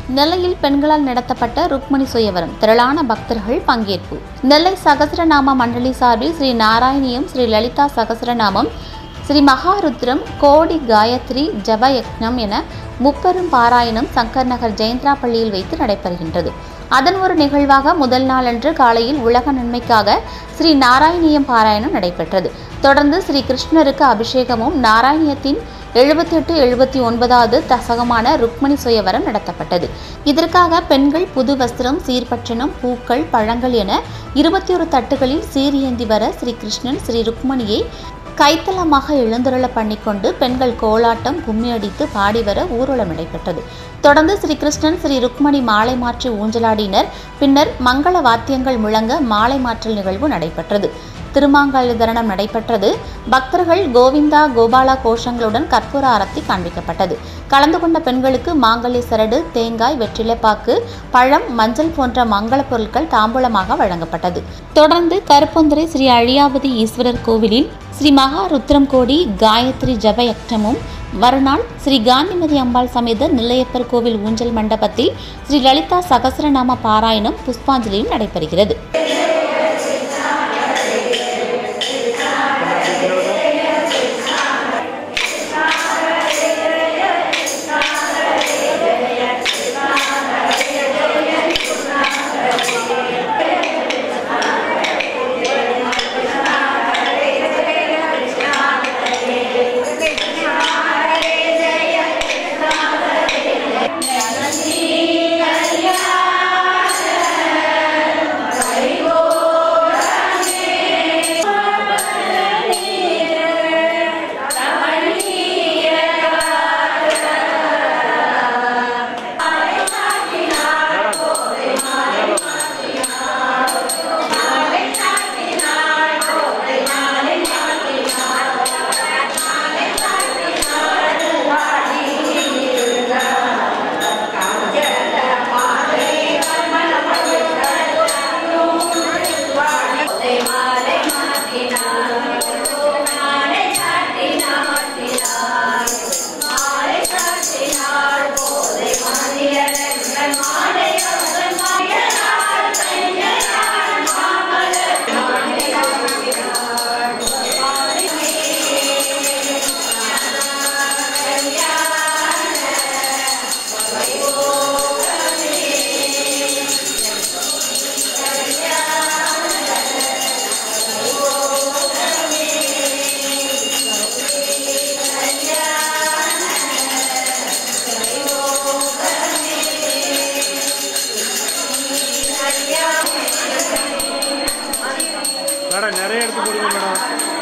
நெல்லையில் பெண்களால் நடத்தப்பட்ட ருக்மணி சுயவரம் திரளான பக்தர்கள் பங்கேற்பு நெல்லை சகசிரநாம மண்டலி சார்பில் ஸ்ரீ நாராயணியம் ஸ்ரீ லலிதா சகசிரநாமம் ஸ்ரீ மகாருத்ரம் கோடி காயத்ரி ஜப யக்ஞம் என முப்பெரும் பாராயணம் சங்கர் நகர் ஜெயந்திரா பள்ளியில் வைத்து நடைபெறுகின்றது அதன் ஒரு நிகழ்வாக முதல் நாளன்று காலையில் உலக நன்மைக்காக ஸ்ரீ நாராயணியம் பாராயணம் நடைபெற்றது தொடர்ந்து ஸ்ரீ கிருஷ்ணருக்கு அபிஷேகமும் நாராயணியத்தின் எழுபத்தி எட்டு எழுபத்தி ஒன்பதாவது தசகமான ருக்மணி சுயவரம் நடத்தப்பட்டது இதற்காக பெண்கள் புது வஸ்திரம் சீர்பற்றனம் பூக்கள் பழங்கள் என இருபத்தி ஒரு தட்டுகளில் சீரியேந்தி வர ஸ்ரீ கிருஷ்ணன் ஸ்ரீ ருக்மணியை கைத்தலமாக எழுந்தருள பண்ணிக்கொண்டு பெண்கள் கோலாட்டம் கும்மி அடித்து பாடி வர ஊர்வலம் நடைபெற்றது தொடர்ந்து ஸ்ரீ கிருஷ்ணன் ஸ்ரீ ருக்மணி மாலை மாற்றி ஊஞ்சலாடினர் பின்னர் மங்கள வாத்தியங்கள் முழங்க மாலை மாற்றல் நிகழ்வு நடைபெற்றது திருமாங்கல்ய தரணம் நடைபெற்றது பக்தர்கள் கோவிந்தா கோபாலா கோஷங்களுடன் கற்பூர ஆரத்தி காண்பிக்கப்பட்டது கலந்து கொண்ட பெண்களுக்கு மாங்கல்ய சரடு தேங்காய் வெற்றிலைப்பாக்கு பழம் மஞ்சள் போன்ற மங்கள பொருட்கள் தாம்பூலமாக வழங்கப்பட்டது தொடர்ந்து கருப்பொந்துரை ஸ்ரீ அழியாவதி ஈஸ்வரர் கோவிலில் ஸ்ரீ மகா ருத்ரம் கோடி காயத்ரி ஜபயக்டமும் மறுநாள் ஸ்ரீ காந்திமதி அம்பாள் சமேத நெல்லையப்பர் கோவில் ஊஞ்சல் மண்டபத்தில் ஸ்ரீ லலிதா சகசிரநாம பாராயணம் புஷ்பாஞ்சலியும் நடைபெறுகிறது மேடம் நிறைய எடுத்து போடுங்க மேடம்